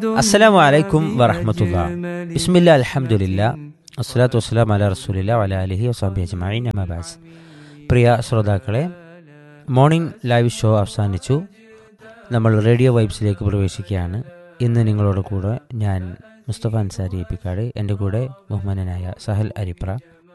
അസ്സലാമു അലൈക്കും വറഹമത്തുള്ള ബിസ്മില്ല അൽഹംദുലില്ല അസ്സലാത്തു വസ്സലാം അല റസൂലില്ല വല അലിഹി വസാബി അജ്മഈൻ അമാബാസ് പ്രിയ ശ്രോതാക്കളെ മോർണിംഗ് ലൈവ് ഷോ അവസാനിച്ചു നമ്മൾ റേഡിയോ വൈബ്സിലേക്ക് പ്രവേശിക്കുകയാണ് ഇന്ന് നിങ്ങളോട് കൂടെ ഞാൻ മുസ്തഫ അൻസാരി എപ്പിക്കാട് എൻ്റെ കൂടെ ബഹുമാനനായ സഹൽ അരിപ്ര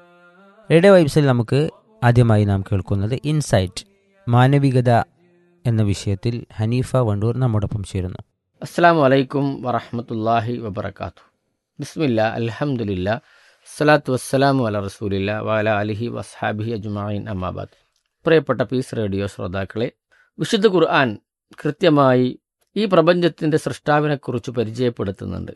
റേഡിയോ വൈബ്സിൽ നമുക്ക് ആദ്യമായി നാം കേൾക്കുന്നത് ഇൻസൈറ്റ് മാനവികത എന്ന വിഷയത്തിൽ ഹനീഫ വണ്ടൂർ നമ്മോടൊപ്പം ചേരുന്നു അസ്സാം വലൈക്കും വറഹമത്തല്ലാഹി വബർക്കാത്തു ബിസ്മില്ല അൽഹംദുലില്ല സ്വലാത്തു വസ്സലാമു അല റസൂലില്ല വാല അലിഹി വസ്ഹാബിഹി അജ്മായിൻ അമ്മാബാദ് പ്രിയപ്പെട്ട പീസ് റേഡിയോ ശ്രോതാക്കളെ വിശുദ്ധ ഖുർആൻ കൃത്യമായി ഈ പ്രപഞ്ചത്തിൻ്റെ സൃഷ്ടാവിനെക്കുറിച്ച് പരിചയപ്പെടുത്തുന്നുണ്ട്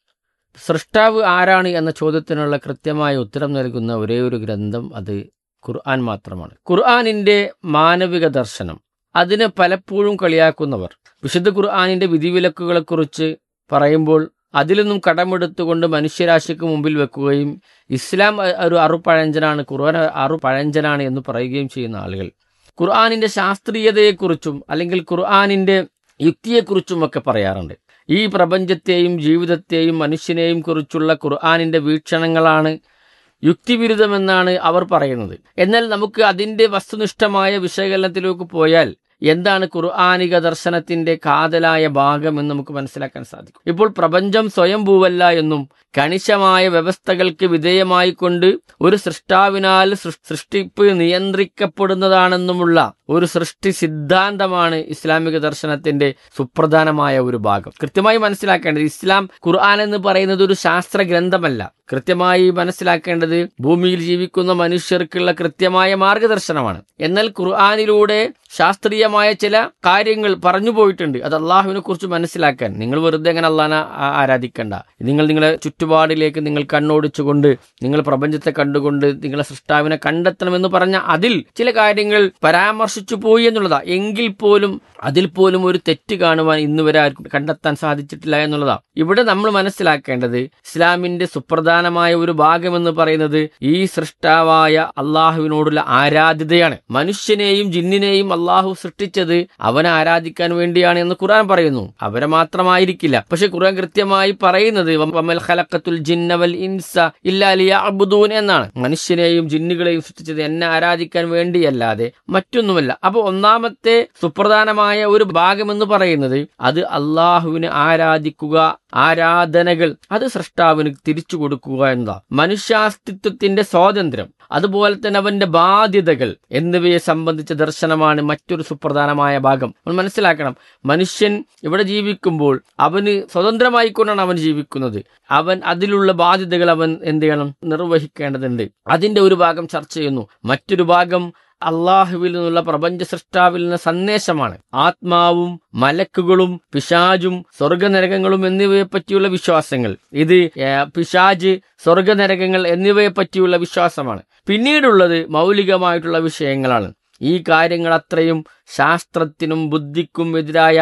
സൃഷ്ടാവ് ആരാണ് എന്ന ചോദ്യത്തിനുള്ള കൃത്യമായ ഉത്തരം നൽകുന്ന ഒരേ ഒരു ഗ്രന്ഥം അത് ഖുർആൻ മാത്രമാണ് ഖുർആനിൻ്റെ മാനവിക ദർശനം അതിനെ പലപ്പോഴും കളിയാക്കുന്നവർ വിശുദ്ധ ഖുർആാനിന്റെ വിധിവിലക്കുകളെക്കുറിച്ച് പറയുമ്പോൾ അതിൽ നിന്നും കടമെടുത്തുകൊണ്ട് മനുഷ്യരാശിക്ക് മുമ്പിൽ വെക്കുകയും ഇസ്ലാം അ- ഒരു അറുപഴഞ്ചനാണ് ഖുർആൻ അറുപഴഞ്ചനാണ് എന്ന് പറയുകയും ചെയ്യുന്ന ആളുകൾ ഖുർആാനിന്റെ ശാസ്ത്രീയതയെക്കുറിച്ചും അല്ലെങ്കിൽ ഖുർആാനിന്റെ യുക്തിയെക്കുറിച്ചും ഒക്കെ പറയാറുണ്ട് ഈ പ്രപഞ്ചത്തെയും ജീവിതത്തെയും മനുഷ്യനെയും കുറിച്ചുള്ള ഖുർആാനിന്റെ വീക്ഷണങ്ങളാണ് യുക്തിവിരുദ്ധമെന്നാണ് അവർ പറയുന്നത് എന്നാൽ നമുക്ക് അതിന്റെ വസ്തുനിഷ്ഠമായ വിശകലനത്തിലേക്ക് പോയാൽ എന്താണ് ഖുർആാനിക ദർശനത്തിന്റെ കാതലായ ഭാഗം എന്ന് നമുക്ക് മനസ്സിലാക്കാൻ സാധിക്കും ഇപ്പോൾ പ്രപഞ്ചം സ്വയംഭൂവല്ല എന്നും കണിശമായ വ്യവസ്ഥകൾക്ക് വിധേയമായിക്കൊണ്ട് ഒരു സൃഷ്ടാവിനാൽ സൃ- സൃഷ്ടിപ്പ് നിയന്ത്രിക്കപ്പെടുന്നതാണെന്നുമുള്ള ഒരു സൃഷ്ടി സിദ്ധാന്തമാണ് ഇസ്ലാമിക ദർശനത്തിന്റെ സുപ്രധാനമായ ഒരു ഭാഗം കൃത്യമായി മനസ്സിലാക്കേണ്ടത് ഇസ്ലാം ഖുർആൻ എന്ന് പറയുന്നത് ഒരു ശാസ്ത്ര ഗ്രന്ഥമല്ല കൃത്യമായി മനസ്സിലാക്കേണ്ടത് ഭൂമിയിൽ ജീവിക്കുന്ന മനുഷ്യർക്കുള്ള കൃത്യമായ മാർഗദർശനമാണ് എന്നാൽ ഖുർആാനിലൂടെ ശാസ്ത്രീയമായ ചില കാര്യങ്ങൾ പറഞ്ഞു പോയിട്ടുണ്ട് അത് അള്ളാഹുവിനെ കുറിച്ച് മനസ്സിലാക്കാൻ നിങ്ങൾ വെറുതെ അങ്ങനെ അള്ളാഹനെ ആ- ആരാധിക്കണ്ട നിങ്ങൾ നിങ്ങളെ ചുറ്റുപാടിലേക്ക് നിങ്ങൾ കണ്ണോടിച്ചുകൊണ്ട് നിങ്ങൾ പ്രപഞ്ചത്തെ കണ്ടുകൊണ്ട് നിങ്ങളെ സൃഷ്ടാവിനെ കണ്ടെത്തണമെന്ന് പറഞ്ഞ അതിൽ ചില കാര്യങ്ങൾ പരാമർശിച്ചു പോയി എന്നുള്ളതാ എങ്കിൽ പോലും അതിൽ പോലും ഒരു തെറ്റ് കാണുവാൻ ഇന്ന് വരെ ആർക്കും കണ്ടെത്താൻ സാധിച്ചിട്ടില്ല എന്നുള്ളതാ ഇവിടെ നമ്മൾ മനസ്സിലാക്കേണ്ടത് ഇസ്ലാമിന്റെ സുപ്രധാനമായ ഒരു ഭാഗമെന്ന് പറയുന്നത് ഈ സൃഷ്ടാവായ അള്ളാഹുവിനോടുള്ള ആരാധ്യതയാണ് മനുഷ്യനെയും ജിന്നിനെയും അള്ളാഹു സൃഷ്ടിച്ചത് അവനെ ആരാധിക്കാൻ വേണ്ടിയാണ് എന്ന് ഖുർആൻ പറയുന്നു അവരെ മാത്രമായിരിക്കില്ല പക്ഷെ ഖുർആൻ കൃത്യമായി പറയുന്നത് വമൽ ഖലഖത്തുൽ ജിന്ന വൽ ഇൻസ ഇല്ലാ ലിയഅ്ബുദൂൻ എന്നാണ് മനുഷ്യനെയും ജിന്നുകളെയും സൃഷ്ടിച്ചത് എന്നെ ആരാധിക്കാൻ വേണ്ടിയല്ലാതെ മറ്റൊന്നുമല്ല അപ്പൊ ഒന്നാമത്തെ സുപ്രധാനമായ ഒരു ഭാഗം എന്ന് പറയുന്നത് അത് അള്ളാഹുവിനെ ആരാധിക്കുക ആരാധനകൾ അത് സൃഷ്ടാവിന് തിരിച്ചു കൊടുക്കുക എന്നതാ മനുഷ്യാസ്തിത്വത്തിന്റെ സ്വാതന്ത്ര്യം അതുപോലെ തന്നെ അവന്റെ ബാധ്യതകൾ എന്നിവയെ സംബന്ധിച്ച ദർശനമാണ് മറ്റൊരു സുപ്രധാനമായ ഭാഗം നമ്മൾ മനസ്സിലാക്കണം മനുഷ്യൻ ഇവിടെ ജീവിക്കുമ്പോൾ അവന് സ്വതന്ത്രമായിക്കൊണ്ടാണ് അവൻ ജീവിക്കുന്നത് അവൻ അതിലുള്ള ബാധ്യതകൾ അവൻ എന്ത് ചെയ്യണം നിർവഹിക്കേണ്ടതുണ്ട് അതിന്റെ ഒരു ഭാഗം ചർച്ച ചെയ്യുന്നു മറ്റൊരു ഭാഗം അള്ളാഹുവിൽ നിന്നുള്ള പ്രപഞ്ച സൃഷ്ടാവിൽ നിന്ന് സന്ദേശമാണ് ആത്മാവും മലക്കുകളും പിശാജും സ്വർഗനരകങ്ങളും എന്നിവയെ പറ്റിയുള്ള വിശ്വാസങ്ങൾ ഇത് ഏ, പിശാജ് സ്വർഗനരകങ്ങൾ എന്നിവയെ പറ്റിയുള്ള വിശ്വാസമാണ് പിന്നീടുള്ളത് മൗലികമായിട്ടുള്ള വിഷയങ്ങളാണ് ഈ കാര്യങ്ങൾ അത്രയും ശാസ്ത്രത്തിനും ബുദ്ധിക്കും എതിരായ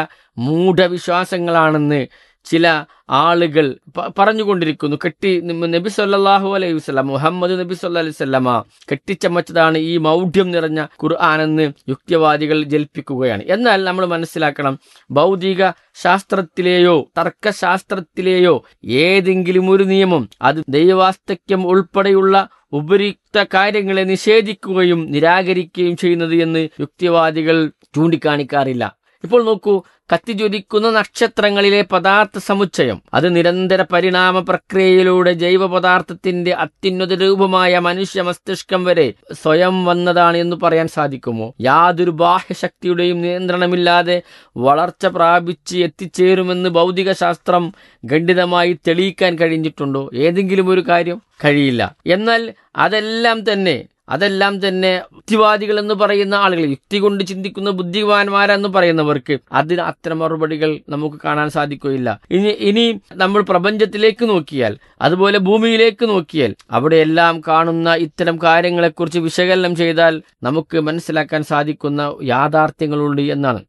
മൂഢവിശ്വാസങ്ങളാണെന്ന് ചില ആളുകൾ പ- പറഞ്ഞുകൊണ്ടിരിക്കുന്നു കെട്ടി നബി സല്ലല്ലാഹു അലൈഹി വസല്ലം മുഹമ്മദ് നബി സല്ലല്ലാഹു അലൈഹി വസല്ലമ കെട്ടിച്ചമച്ചതാണ് ഈ മൗഢ്യം നിറഞ്ഞ ഖുർആാനെന്ന് യുക്തിവാദികൾ ജൽപ്പിക്കുകയാണ് എന്നാൽ നമ്മൾ മനസ്സിലാക്കണം ഭൗതിക ശാസ്ത്രത്തിലെയോ തർക്കശാസ്ത്രത്തിലെയോ ഏതെങ്കിലും ഒരു നിയമം അത് ദൈവാസ്തക്യം ഉൾപ്പെടെയുള്ള ഉപരിക്ത കാര്യങ്ങളെ നിഷേധിക്കുകയും നിരാകരിക്കുകയും ചെയ്യുന്നത് എന്ന് യുക്തിവാദികൾ ചൂണ്ടിക്കാണിക്കാറില്ല ഇപ്പോൾ നോക്കൂ കത്തിജ്വലിക്കുന്ന നക്ഷത്രങ്ങളിലെ പദാർത്ഥ സമുച്ചയം അത് നിരന്തര പരിണാമ പ്രക്രിയയിലൂടെ ജൈവ പദാർത്ഥത്തിന്റെ അത്യുന്നത രൂപമായ മനുഷ്യ മസ്തിഷ്കം വരെ സ്വയം വന്നതാണ് എന്ന് പറയാൻ സാധിക്കുമോ യാതൊരു ബാഹ്യശക്തിയുടെയും നിയന്ത്രണമില്ലാതെ വളർച്ച പ്രാപിച്ച് എത്തിച്ചേരുമെന്ന് ഭൗതിക ശാസ്ത്രം ഖണ്ഡിതമായി തെളിയിക്കാൻ കഴിഞ്ഞിട്ടുണ്ടോ ഏതെങ്കിലും ഒരു കാര്യം കഴിയില്ല എന്നാൽ അതെല്ലാം തന്നെ അതെല്ലാം തന്നെ യുക്തിവാദികൾ എന്ന് പറയുന്ന ആളുകൾ യുക്തി കൊണ്ട് ചിന്തിക്കുന്ന ബുദ്ധിമാന്മാരെന്ന് പറയുന്നവർക്ക് അതിന് അത്തരം മറുപടികൾ നമുക്ക് കാണാൻ സാധിക്കുകയില്ല ഇനി ഇനി നമ്മൾ പ്രപഞ്ചത്തിലേക്ക് നോക്കിയാൽ അതുപോലെ ഭൂമിയിലേക്ക് നോക്കിയാൽ അവിടെയെല്ലാം കാണുന്ന ഇത്തരം കാര്യങ്ങളെക്കുറിച്ച് വിശകലനം ചെയ്താൽ നമുക്ക് മനസ്സിലാക്കാൻ സാധിക്കുന്ന യാഥാർത്ഥ്യങ്ങളുണ്ട് എന്നാണ്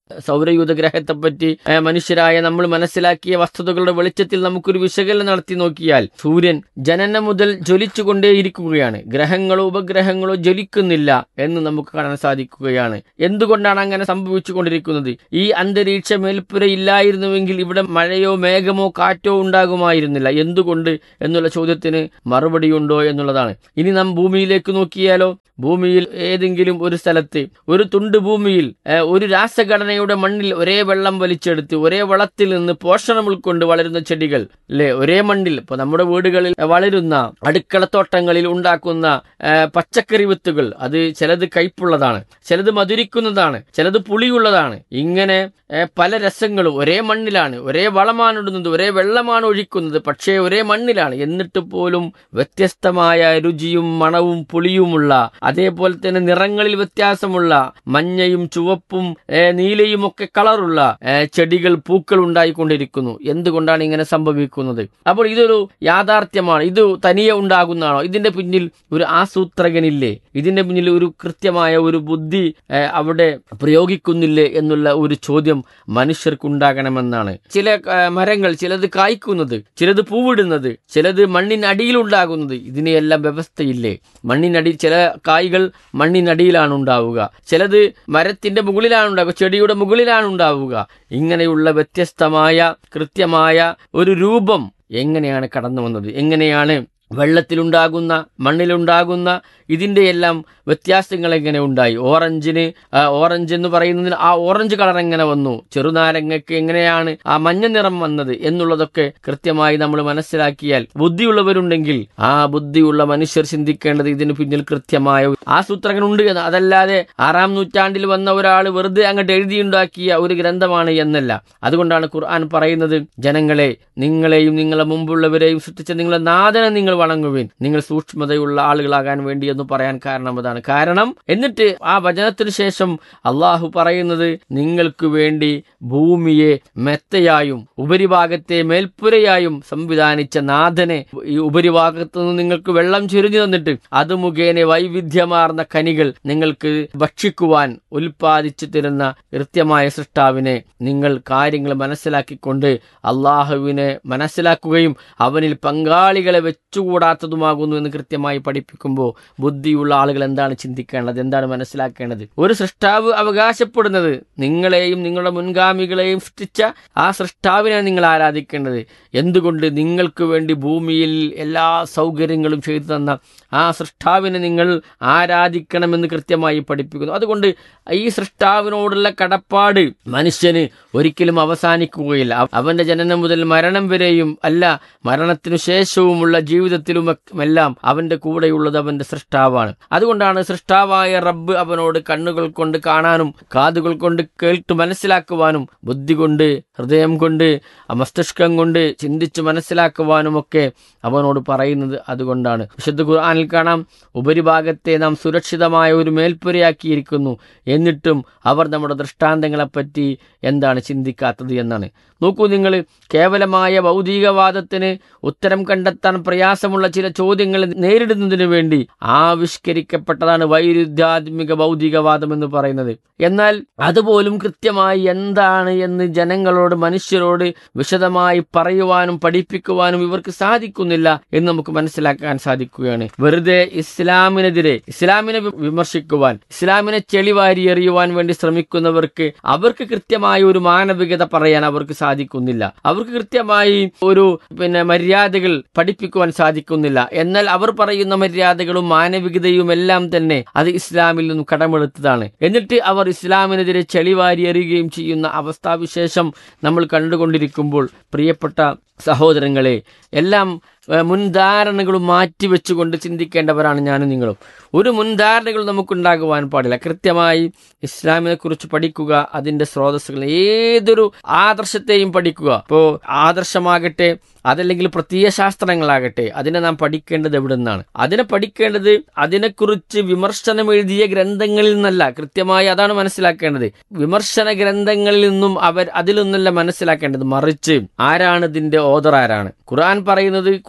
സൗരയൂഥ ഗ്രഹത്തെപ്പറ്റി ഏഹ്, മനുഷ്യരായ നമ്മൾ മനസ്സിലാക്കിയ വസ്തുതകളുടെ വെളിച്ചത്തിൽ നമുക്കൊരു വിശകലനം നടത്തി നോക്കിയാൽ സൂര്യൻ ജനനം മുതൽ ജ്വലിച്ചുകൊണ്ടേയിരിക്കുകയാണ് ഗ്രഹങ്ങളോ ഉപഗ്രഹങ്ങളോ ജ്വലിക്കുന്നില്ല എന്ന് നമുക്ക് കാണാൻ സാധിക്കുകയാണ് എന്തുകൊണ്ടാണ് അങ്ങനെ സംഭവിച്ചുകൊണ്ടിരിക്കുന്നത് ഈ അന്തരീക്ഷ മേൽപ്പുരയില്ലായിരുന്നുവെങ്കിൽ ഇവിടെ മഴയോ മേഘമോ കാറ്റോ ഉണ്ടാകുമായിരുന്നില്ല എന്തുകൊണ്ട് എന്നുള്ള ചോദ്യത്തിന് മറുപടിയുണ്ടോ എന്നുള്ളതാണ് ഇനി നാം ഭൂമിയിലേക്ക് നോക്കിയാലോ ഭൂമിയിൽ ഏതെങ്കിലും ഒരു സ്ഥലത്ത് ഒരു തുണ്ട് ഭൂമിയിൽ ഏഹ്, ഒരു രാസഘടനയുടെ മണ്ണിൽ ഒരേ വെള്ളം വലിച്ചെടുത്ത് ഒരേ വളത്തിൽ നിന്ന് പോഷണം ഉൾക്കൊണ്ട് വളരുന്ന ചെടികൾ അല്ലെ ഒരേ മണ്ണിൽ ഇപ്പൊ നമ്മുടെ വീടുകളിൽ വളരുന്ന അടുക്കളത്തോട്ടങ്ങളിൽ ഉണ്ടാക്കുന്ന ഏഹ്, പച്ചക്കറി വിത്തുകൾ അത് ചിലത് കയ്പുള്ളതാണ് ചിലത് മധുരിക്കുന്നതാണ് ചിലത് പുളിയുള്ളതാണ് ഇങ്ങനെ ഏഹ്, പല രസങ്ങളും ഒരേ മണ്ണിലാണ് ഒരേ വളമാണ് ഇടുന്നത് ഒരേ വെള്ളമാണ് ഒഴിക്കുന്നത് പക്ഷേ ഒരേ മണ്ണിലാണ് എന്നിട്ട് പോലും വ്യത്യസ്തമായ രുചിയും മണവും പുളിയുമുള്ള അതേപോലെ തന്നെ നിറങ്ങളിൽ വ്യത്യാസമുള്ള മഞ്ഞയും ചുവപ്പും ഏഹ്, നീലയും ഒക്കെ കളറുള്ള ഏഹ്, ചെടികൾ പൂക്കൾ ഉണ്ടായിക്കൊണ്ടിരിക്കുന്നു എന്തുകൊണ്ടാണ് ഇങ്ങനെ സംഭവിക്കുന്നത് അപ്പോൾ ഇതൊരു യാഥാർത്ഥ്യമാണ് ഇത് തനിയെ ഉണ്ടാകുന്നതാണോ ഇതിന്റെ പിന്നിൽ ഒരു ആസൂത്രകനില്ലേ ഇതിന്റെ പിന്നിൽ ഒരു കൃത്യമായ ഒരു ബുദ്ധി ഏഹ്, അവിടെ പ്രയോഗിക്കുന്നില്ലേ എന്നുള്ള ഒരു ചോദ്യം മനുഷ്യർക്കുണ്ടാകണമെന്നാണ് ചില ഏഹ്, മരങ്ങൾ ചിലത് കായ്ക്കുന്നത് ചിലത് പൂവിടുന്നത് ചിലത് മണ്ണിനടിയിലുണ്ടാകുന്നത് ഇതിനെയെല്ലാം വ്യവസ്ഥയില്ലേ മണ്ണിനടി ചില കായ്കൾ മണ്ണിനടിയിലാണ് ഉണ്ടാവുക ചിലത് മരത്തിന്റെ മുകളിലാണ് ഉണ്ടാവുക ചെടിയുടെ മുകളിലാണ് ഉണ്ടാവുക ഇങ്ങനെയുള്ള വ്യത്യസ്തമായ കൃത്യമായ ഒരു രൂപം എങ്ങനെയാണ് കടന്നു വന്നത് എങ്ങനെയാണ് വെള്ളത്തിലുണ്ടാകുന്ന മണ്ണിലുണ്ടാകുന്ന ഇതിന്റെ എല്ലാം വ്യത്യാസങ്ങൾ എങ്ങനെ ഉണ്ടായി ഓറഞ്ചിന് ആ, ഓറഞ്ച് എന്ന് പറയുന്നതിന് ആ ഓറഞ്ച് കളർ എങ്ങനെ വന്നു ചെറുനാരങ്ങയ്ക്ക് എങ്ങനെയാണ് ആ മഞ്ഞ നിറം വന്നത് എന്നുള്ളതൊക്കെ കൃത്യമായി നമ്മൾ മനസ്സിലാക്കിയാൽ ബുദ്ധിയുള്ളവരുണ്ടെങ്കിൽ ആ ബുദ്ധിയുള്ള മനുഷ്യർ ചിന്തിക്കേണ്ടത് ഇതിന് പിന്നിൽ കൃത്യമായ ഒരു ആസൂത്രകനുണ്ട് എന്ന് അതല്ലാതെ ആറാം നൂറ്റാണ്ടിൽ വന്ന ഒരാൾ വെറുതെ അങ്ങോട്ട് എഴുതിയുണ്ടാക്കിയ ഒരു ഗ്രന്ഥമാണ് എന്നല്ല അതുകൊണ്ടാണ് ഖുർആൻ പറയുന്നത് ജനങ്ങളെ നിങ്ങളെയും നിങ്ങളെ മുമ്പുള്ളവരെയും സൃഷ്ടിച്ച നിങ്ങളെ നാഥനെ നിങ്ങൾ വണങ്ങുവിൻ നിങ്ങൾ സൂക്ഷ്മതയുള്ള ആളുകളാകാൻ വേണ്ടി എന്ന് പറയാൻ കാരണം അതാണ് കാരണം എന്നിട്ട് ആ വചനത്തിന് ശേഷം അള്ളാഹു പറയുന്നത് നിങ്ങൾക്ക് വേണ്ടി ഭൂമിയെ മെത്തയായും ഉപരിഭാഗത്തെ മേൽപ്പുരയായും സംവിധാനിച്ച നാഥനെ ഈ ഉപരിഭാഗത്തു നിന്ന് നിങ്ങൾക്ക് വെള്ളം ചുരിഞ്ഞു തന്നിട്ട് അത് മുഖേന വൈവിധ്യമാർന്ന കനികൾ നിങ്ങൾക്ക് ഭക്ഷിക്കുവാൻ ഉൽപ്പാദിച്ചു തരുന്ന കൃത്യമായ സൃഷ്ടാവിനെ നിങ്ങൾ കാര്യങ്ങൾ മനസ്സിലാക്കിക്കൊണ്ട് അള്ളാഹുവിനെ മനസ്സിലാക്കുകയും അവനിൽ പങ്കാളികളെ വെച്ചുകൂടാത്തതുമാകുന്നു എന്ന് കൃത്യമായി പഠിപ്പിക്കുമ്പോൾ ബുദ്ധിയുള്ള ആളുകൾ എന്താണ് ചിന്തിക്കേണ്ടത് എന്താണ് മനസ്സിലാക്കേണ്ടത് ഒരു സൃഷ്ടാവ് അവകാശപ്പെടുന്നത് നിങ്ങളെയും നിങ്ങളുടെ മുൻഗാമികളെയും സൃഷ്ടിച്ച ആ സൃഷ്ടാവിനെ നിങ്ങൾ ആരാധിക്കേണ്ടത് എന്തുകൊണ്ട് നിങ്ങൾക്ക് വേണ്ടി ഭൂമിയിൽ എല്ലാ സൗകര്യങ്ങളും ചെയ്തു തന്ന ആ സൃഷ്ടാവിനെ നിങ്ങൾ ആരാധിക്കണമെന്ന് കൃത്യമായി പഠിപ്പിക്കുന്നു അതുകൊണ്ട് ഈ സൃഷ്ടാവിനോടുള്ള കടപ്പാട് മനുഷ്യന് ഒരിക്കലും അവസാനിക്കുകയില്ല അവ- അവന്റെ ജനനം മുതൽ മരണം വരെയും അല്ല മരണത്തിനു ശേഷവുമുള്ള ജീവിതത്തിലും എല്ലാം അവന്റെ കൂടെയുള്ളത് അവന്റെ സൃഷ്ടാവാണ് അതുകൊണ്ടാണ് സൃഷ്ടാവായ റബ്ബ് അവനോട് കണ്ണുകൾ കൊണ്ട് കാണാനും കാതുകൾ കൊണ്ട് കേട്ട് മനസ്സിലാക്കുവാനും ബുദ്ധി കൊണ്ട് ഹൃദയം കൊണ്ട് ആ മസ്തിഷ്കം കൊണ്ട് ചിന്തിച്ച് മനസ്സിലാക്കുവാനുമൊക്കെ അവനോട് പറയുന്നത് അതുകൊണ്ടാണ് വിശുദ്ധ ഖുർആനിൽ കാണാം ഉപരിഭാഗത്തെ നാം സുരക്ഷിതമായ ഒരു മേൽപ്പുരയാക്കിയിരിക്കുന്നു എന്നിട്ടും അവർ നമ്മുടെ ദൃഷ്ടാന്തങ്ങളെപ്പറ്റി എന്താണ് ചിന്തിക്കാത്തത് എന്നാണ് നോക്കൂ നിങ്ങൾ കേവലമായ ഭൗതികവാദത്തിന് ഉത്തരം കണ്ടെത്താൻ പ്രയാസമുള്ള ചില ചോദ്യങ്ങൾ നേരിടുന്നതിന് വേണ്ടി ആവിഷ്കരിക്കപ്പെട്ടതാണ് വൈരുദ്ധ്യാത്മിക ഭൗതികവാദം എന്ന് പറയുന്നത് എന്നാൽ അതുപോലും കൃത്യമായി എന്താണ് എന്ന് ജനങ്ങളോട് മനുഷ്യരോട് വിശദമായി പറയുവാനും പഠിപ്പിക്കുവാനും ഇവർക്ക് സാധിക്കുന്നില്ല എന്ന് നമുക്ക് മനസ്സിലാക്കാൻ സാധിക്കുകയാണ് വെറുതെ ഇസ്ലാമിനെതിരെ ഇസ്ലാമിനെ വി- വിമർശിക്കുവാൻ ഇസ്ലാമിനെ ചെളിവാരി എറിയുവാൻ വേണ്ടി ശ്രമിക്കുന്നവർക്ക് അവർക്ക് കൃത്യമായ ഒരു മാനവികത പറയാൻ അവർക്ക് സാധിക്കുന്നില്ല അവർക്ക് കൃത്യമായി ഒരു പിന്നെ മര്യാദകൾ പഠിപ്പിക്കുവാൻ സാധിക്കുന്നില്ല എന്നാൽ അവർ പറയുന്ന മര്യാദകളും മാനവികതയും എല്ലാം തന്നെ അത് ഇസ്ലാമിൽ നിന്നും കടമെടുത്തതാണ് എന്നിട്ട് അവർ ഇസ്ലാമിനെതിരെ ചെളിവാരി എറിയുകയും ചെയ്യുന്ന അവസ്ഥാവിശേഷം നമ്മൾ കണ്ടുകൊണ്ടിരിക്കുമ്പോൾ പ്രിയപ്പെട്ട സഹോദരങ്ങളെ എല്ലാം ഏഹ്, മുൻധാരണകളും മാറ്റിവെച്ചുകൊണ്ട് ചിന്തിക്കേണ്ടവരാണ് ഞാനും നിങ്ങളും ഒരു മുൻധാരണകൾ നമുക്കുണ്ടാകുവാൻ പാടില്ല കൃത്യമായി ഇസ്ലാമിനെ കുറിച്ച് പഠിക്കുക അതിന്റെ സ്രോതസ്സുകൾ ഏതൊരു ആദർശത്തെയും പഠിക്കുക ഇപ്പോ ആദർശമാകട്ടെ അതല്ലെങ്കിൽ പ്രത്യയ ശാസ്ത്രങ്ങളാകട്ടെ അതിനെ നാം പഠിക്കേണ്ടത് എവിടെ നിന്നാണ് അതിനെ പഠിക്കേണ്ടത് അതിനെക്കുറിച്ച് വിമർശനം എഴുതിയ ഗ്രന്ഥങ്ങളിൽ നിന്നല്ല കൃത്യമായി അതാണ് മനസ്സിലാക്കേണ്ടത് വിമർശന ഗ്രന്ഥങ്ങളിൽ നിന്നും അവർ അതിൽ നിന്നല്ല മനസ്സിലാക്കേണ്ടത് മറിച്ച് ആരാണ് ഇതിന്റെ ഓദർ ആരാണ് ഖുർആൻ പറയുന്നത് ഖുർആൻ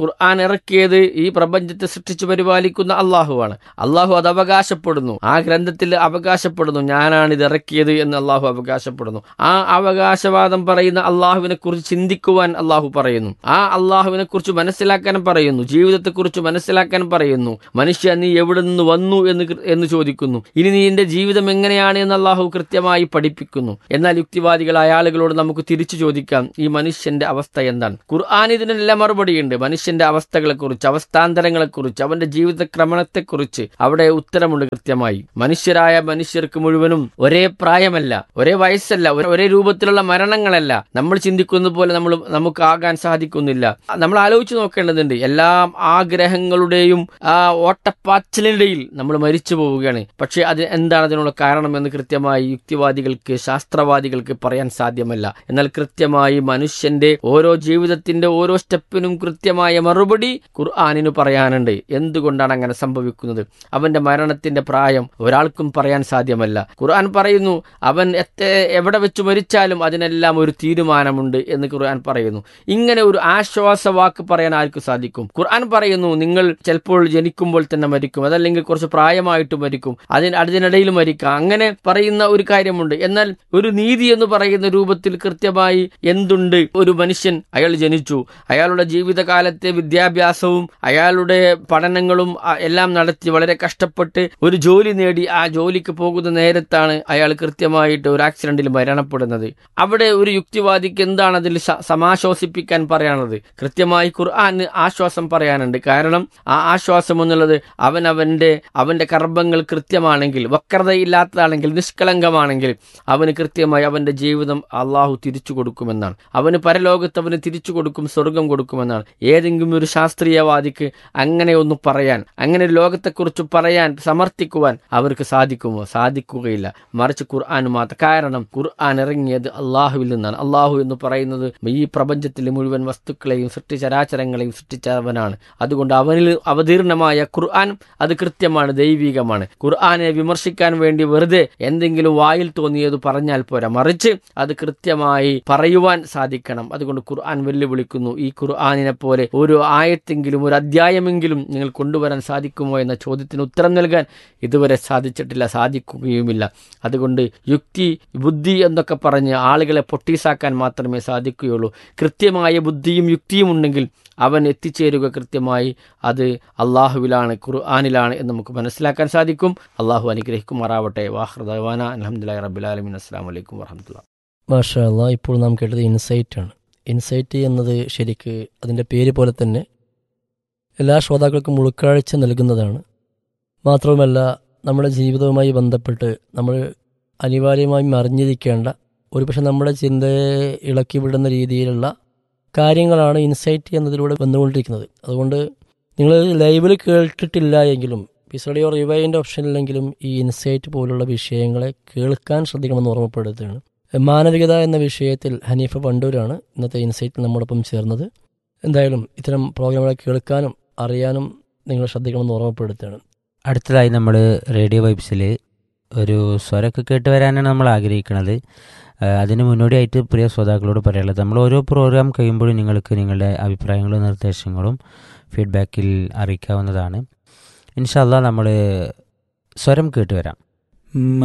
ഖുർആൻ ഇറക്കിയത് ഈ പ്രപഞ്ചത്തെ സൃഷ്ടിച്ചു പരിപാലിക്കുന്ന അള്ളാഹുവാണ് അള്ളാഹു അത് അവകാശപ്പെടുന്നു ആ ഗ്രന്ഥത്തിൽ അവകാശപ്പെടുന്നു ഞാനാണ് ഇത് ഇറക്കിയത് എന്ന് അള്ളാഹു അവകാശപ്പെടുന്നു ആ അവകാശവാദം പറയുന്ന അള്ളാഹുവിനെ കുറിച്ച് ചിന്തിക്കുവാൻ അള്ളാഹു പറയുന്നു ആ അള്ളാഹുവിനെ കുറിച്ച് മനസ്സിലാക്കാൻ പറയുന്നു ജീവിതത്തെക്കുറിച്ച് മനസ്സിലാക്കാൻ പറയുന്നു മനുഷ്യ നീ എവിടെ നിന്ന് വന്നു എന്ന് കൃ- എന്ന് ചോദിക്കുന്നു ഇനി നീ എന്റെ ജീവിതം എങ്ങനെയാണ് എന്ന് അള്ളാഹു കൃത്യമായി പഠിപ്പിക്കുന്നു എന്നാൽ യുക്തിവാദികളായ ആളുകളോട് നമുക്ക് തിരിച്ചു ചോദിക്കാം ഈ മനുഷ്യന്റെ അവസ്ഥ എന്താണ് ഖുർആൻ ഇതിനെല്ലാം മറുപടിയുണ്ട് മനുഷ്യന്റെ അവസ്ഥകളെക്കുറിച്ച് അവസ്ഥാന്തരങ്ങളെക്കുറിച്ച് അവന്റെ ജീവിതക്രമണത്തെക്കുറിച്ച് അവിടെ ഉത്തരമുണ്ട് കൃത്യമായി മനുഷ്യരായ മനുഷ്യർക്ക് മുഴുവനും ഒരേ പ്രായമല്ല ഒരേ വയസ്സല്ല ഒരേ- ഒരേ രൂപത്തിലുള്ള മരണങ്ങളല്ല നമ്മൾ ചിന്തിക്കുന്ന പോലെ നമ്മൾ നമുക്ക് ആകാൻ സാധിക്കുന്നില്ല നമ്മൾ ആലോചിച്ച് നോക്കേണ്ടതുണ്ട് എല്ലാ ആഗ്രഹങ്ങളുടെയും ആ ഓട്ടപ്പാച്ചിലിനിടയിൽ നമ്മൾ മരിച്ചു പോവുകയാണ് പക്ഷേ അത് എന്താണ് അതിനുള്ള കാരണമെന്ന് കൃത്യമായി യുക്തിവാദികൾക്ക് ശാസ്ത്രവാദികൾക്ക് പറയാൻ സാധ്യമല്ല എന്നാൽ കൃത്യമായി മനുഷ്യന്റെ ഓരോ ജീവിതത്തിന്റെ ഓരോ സ്റ്റെപ്പിനും കൃത്യമായ മറുപടി ഖുർആാനിന് പറയാനുണ്ട് എന്തുകൊണ്ടാണ് അങ്ങനെ സംഭവിക്കുന്നത് അവന്റെ മരണത്തിന്റെ പ്രായം ഒരാൾക്കും പറയാൻ സാധ്യമല്ല ഖുർആൻ പറയുന്നു അവൻ എത്ര എവിടെ വെച്ച് മരിച്ചാലും അതിനെല്ലാം ഒരു തീരുമാനമുണ്ട് എന്ന് ഖുർആൻ പറയുന്നു ഇങ്ങനെ ഒരു ആശ്വാസവാക്ക് പറയാൻ ആർക്ക് സാധിക്കും ഖുർആൻ പറയുന്നു നിങ്ങൾ ചിലപ്പോൾ ജനിക്കുമ്പോൾ തന്നെ മരിക്കും അതല്ലെങ്കിൽ കുറച്ച് പ്രായമായിട്ട് മരിക്കും അതിന് അതിനിടയിൽ മരിക്കാം അങ്ങനെ പറയുന്ന ഒരു കാര്യമുണ്ട് എന്നാൽ ഒരു നീതി എന്ന് പറയുന്ന രൂപത്തിൽ കൃത്യമായി എന്തുണ്ട് ഒരു മനുഷ്യൻ അയാൾ ജനിച്ചു അയാളുടെ ജീവിതകാലത്തെ വിദ്യാഭ്യാസവും അയാളുടെ പഠനങ്ങളും ആ, എല്ലാം നടത്തി വളരെ കഷ്ടപ്പെട്ട് ഒരു ജോലി നേടി ആ ജോലിക്ക് പോകുന്ന നേരത്താണ് അയാൾ കൃത്യമായിട്ട് ഒരു ആക്സിഡന്റിൽ മരണപ്പെടുന്നത് അവിടെ ഒരു യുക്തിവാദിക്ക് എന്താണ് അതിൽ സ- സമാശ്വസിപ്പിക്കാൻ പറയാനുള്ളത് കൃത്യമായി ഖുർആന് ആശ്വാസം പറയാനുണ്ട് കാരണം ആ ആശ്വാസം എന്നുള്ളത് അവൻ അവന്റെ അവന്റെ കർമ്മങ്ങൾ കൃത്യമാണെങ്കിൽ വക്രതയില്ലാത്തതാണെങ്കിൽ നിഷ്കളങ്കമാണെങ്കിൽ അവന് കൃത്യമായി അവന്റെ ജീവിതം അള്ളാഹു തിരിച്ചു കൊടുക്കുമെന്നാണ് അവന് പരലോകത്ത് അവന് തിരിച്ചു കൊടുക്കും സ്വർഗം കൊടുക്കുമെന്നാണ് ഏതെങ്കിലും ഒരു ശാസ്ത്രീയവാദിക്ക് അങ്ങനെ ഒന്ന് പറയാൻ അങ്ങനെ ഒരു ലോകത്തെക്കുറിച്ച് പറയാൻ സമർത്ഥിക്കുവാൻ അവർക്ക് സാധിക്കുമോ സാധിക്കുകയില്ല മറിച്ച് ഖുർആൻ മാത്രം കാരണം ഖുർആൻ ഇറങ്ങിയത് അള്ളാഹുവിൽ നിന്നാണ് അള്ളാഹു എന്ന് പറയുന്നത് ഈ പ്രപഞ്ചത്തിലെ മുഴുവൻ വസ്തുക്കളെയും സൃഷ്ടിചരാചരങ്ങളെയും സൃഷ്ടിച്ചവനാണ് അതുകൊണ്ട് അവനിൽ അവതീർണമായ ഖുർആൻ അത് കൃത്യമാണ് ദൈവികമാണ് ഖുർആനെ വിമർശിക്കാൻ വേണ്ടി വെറുതെ എന്തെങ്കിലും വായിൽ തോന്നിയത് പറഞ്ഞാൽ പോരാ മറിച്ച് അത് കൃത്യമായി പറയുവാൻ സാധിക്കണം അതുകൊണ്ട് ഖുർആൻ വെല്ലുവിളിക്കുന്നു ഈ ഖുർആാനിനെ പോലെ ഒരു ആയത്തെങ്കിലും ഒരു അധ്യായമെങ്കിലും നിങ്ങൾ കൊണ്ടുവരാൻ സാധിക്കുമോ എന്ന ചോദ്യത്തിന് ഉത്തരം നൽകാൻ ഇതുവരെ സാധിച്ചിട്ടില്ല സാധിക്കുകയുമില്ല അതുകൊണ്ട് യുക്തി ബുദ്ധി എന്നൊക്കെ പറഞ്ഞ് ആളുകളെ പൊട്ടീസാക്കാൻ മാത്രമേ സാധിക്കുകയുള്ളൂ കൃത്യമായ ബുദ്ധിയും യുക്തിയും ഉണ്ടെങ്കിൽ അവൻ എത്തിച്ചേരുക കൃത്യമായി അത് അള്ളാഹുവിലാണ് ഖുർആാനിലാണ് എന്ന് നമുക്ക് മനസ്സിലാക്കാൻ സാധിക്കും അള്ളാഹു അനുഗ്രഹിക്കുമാറാവട്ടെ വാഹൃദാന അലഹമുല്ലാ റബുലാലമിൻ അസ്സാം വലൈക്കും വാഹമത്തുള്ള മാഷാ അല്ലാ ഇപ്പോൾ നാം കേട്ടത് ഇൻസൈറ്റ് ആണ് ഇൻസൈറ്റ് എന്നത് ശരിക്ക് അതിൻ്റെ പേര് പോലെ തന്നെ എല്ലാ ശ്രോതാക്കൾക്കും ഉൾക്കാഴ്ച നൽകുന്നതാണ് മാത്രവുമല്ല നമ്മുടെ ജീവിതവുമായി ബന്ധപ്പെട്ട് നമ്മൾ അനിവാര്യമായും അറിഞ്ഞിരിക്കേണ്ട ഒരുപക്ഷെ നമ്മുടെ ചിന്തയെ ഇളക്കി വിടുന്ന രീതിയിലുള്ള കാര്യങ്ങളാണ് ഇൻസൈറ്റ് എന്നതിലൂടെ വന്നുകൊണ്ടിരിക്കുന്നത് അതുകൊണ്ട് നിങ്ങൾ ലൈവിൽ കേട്ടിട്ടില്ല എങ്കിലും പിസഡിയോ റിവൈൻഡ് ഓപ്ഷനിലെങ്കിലും ഈ ഇൻസൈറ്റ് പോലുള്ള വിഷയങ്ങളെ കേൾക്കാൻ ശ്രദ്ധിക്കണമെന്ന് ഓർമ്മപ്പെടുത്തുകയാണ് മാനവികത എന്ന വിഷയത്തിൽ ഹനീഫ പണ്ടൂരാണ് ഇന്നത്തെ ഇൻസൈറ്റിൽ നമ്മോടൊപ്പം ചേർന്നത് എന്തായാലും ഇത്തരം പ്രോഗ്രാമുകളെ കേൾക്കാനും അറിയാനും നിങ്ങൾ ശ്രദ്ധിക്കണമെന്ന് ഓർമ്മപ്പെടുത്തുകയാണ് അടുത്തതായി നമ്മൾ റേഡിയോ വൈബ്സിൽ ഒരു സ്വരമൊക്കെ കേട്ട് വരാനാണ് നമ്മൾ ആഗ്രഹിക്കുന്നത് ആ, അതിന് മുന്നോടിയായിട്ട് പ്രിയ ശ്രോതാക്കളോട് പറയാനുള്ളത് നമ്മൾ ഓരോ പ്രോഗ്രാം കഴിയുമ്പോഴും നിങ്ങൾക്ക് നിങ്ങളുടെ അഭിപ്രായങ്ങളും നിർദ്ദേശങ്ങളും ഫീഡ്ബാക്കിൽ അറിയിക്കാവുന്നതാണ് ഇൻഷാല്ല നമ്മൾ സ്വരം കേട്ട് വരാം